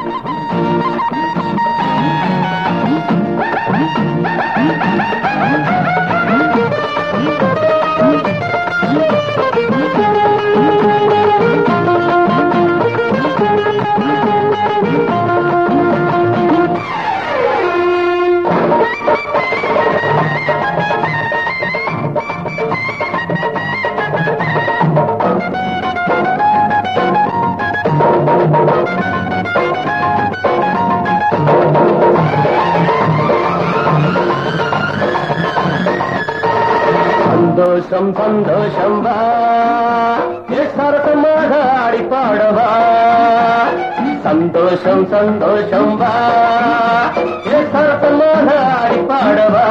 சந்தோஷம் சந்தோஷம் வா ஏ சரசமாக ஆடி பாடவா சந்தோஷம் சந்தோஷம் வா ஏ சரசமாக ஆடி பாடவா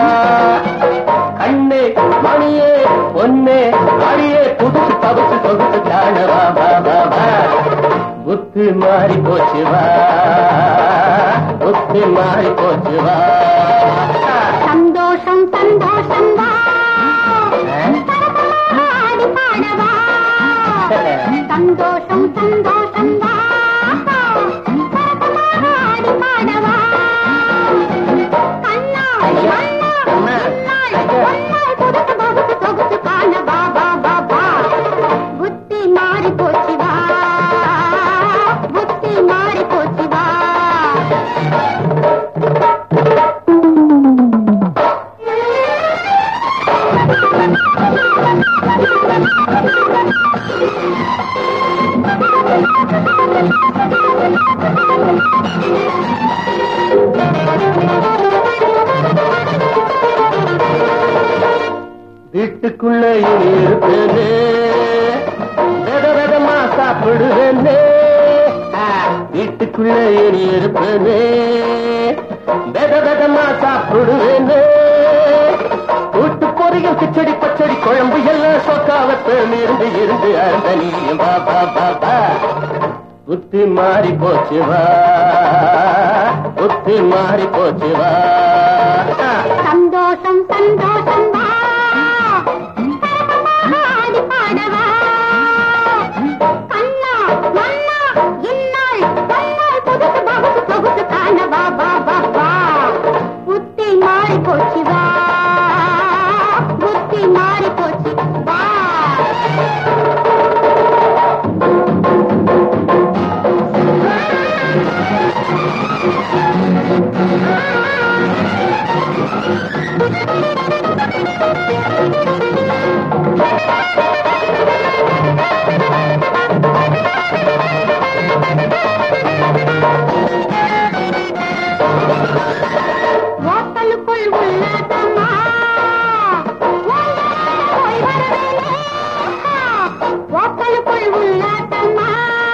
கண்ணே மணியே பொன்னே அடியே புதுசு பகுசு சொகுசு காணவா வா வா வா புத்தி மாறி போச்சு வா புத்தி மாறி போச்சு வா சந்தோஷம் சந்தோஷம் வா ஆடி பாடவா சந்தோஷம் சந்தோஷம் வா ஆடி பாடவா கண்ணா மண்ணா முன்னாள் பொன்னாள் புதுசு பகுசு சொகுசு காண வா வா வா வா புத்தி மாறி போச்சு வா புத்தி மாறி போச்சு வா வீட்டுக்குள்ள இனி இருப்பேனே வித விதமா சாப்பிடுவேனே ஆ, வீட்டுக்குள்ள இனி இருப்பேனே வித விதமா சாப்பிடுவேனே கூட்டு பொரியும் கிச்சடி பச்சடி குழம்பு எல்லாம் சொக்காவத்தேன் இருந்து இருந்து அருந்த நீயும் பா பா பா பா புத்தி மாறி போச்சு வா புத்தி மாறி போச்சு வா ஆ. சந்தோஷம் சந்தோஷம் வா ஆடி பாடவா கண்ணா மண்ணா இந்நாள் பன்னாள் புதுசு பகுசு சொகுசு காண வா வா வா வா புத்தி மாறி போச்சு வா புத்தி மாறி போச்சு வா ஓட்டலுக்குள் உள்ளதம்மா போய் வரவேலே ஓட்டலுக்குள் உள்ளதம்மா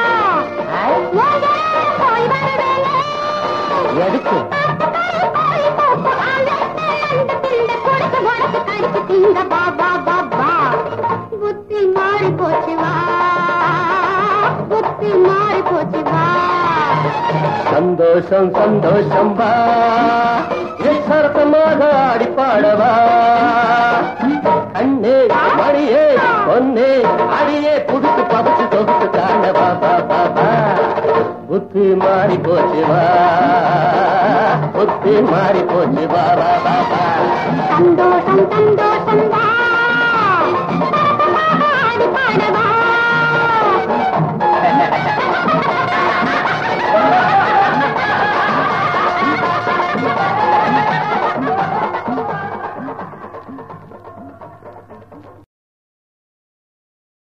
போய் வரவேலே எதுக்கு போய் போப்பு ஆந்த அந்த திண்ட கொடுத்து உடச்சு கடிச்சு திங்க பா பா பா பா புத்தி மாறி போச்சு வா புத்தி மாறி போச்சு வா சந்தோஷம் சந்தோஷம் வா சரசமாக ஆடி பாடவா கண்ணே மணியே பொன்னே அடியே புதுசு பதுசு சொகுசு காணவா பா பா பா புத்தி மாறி போச்சு வா புத்தி மாறி போச்சு வா வா வா வா சந்தோஷம் சந்தோஷம் வா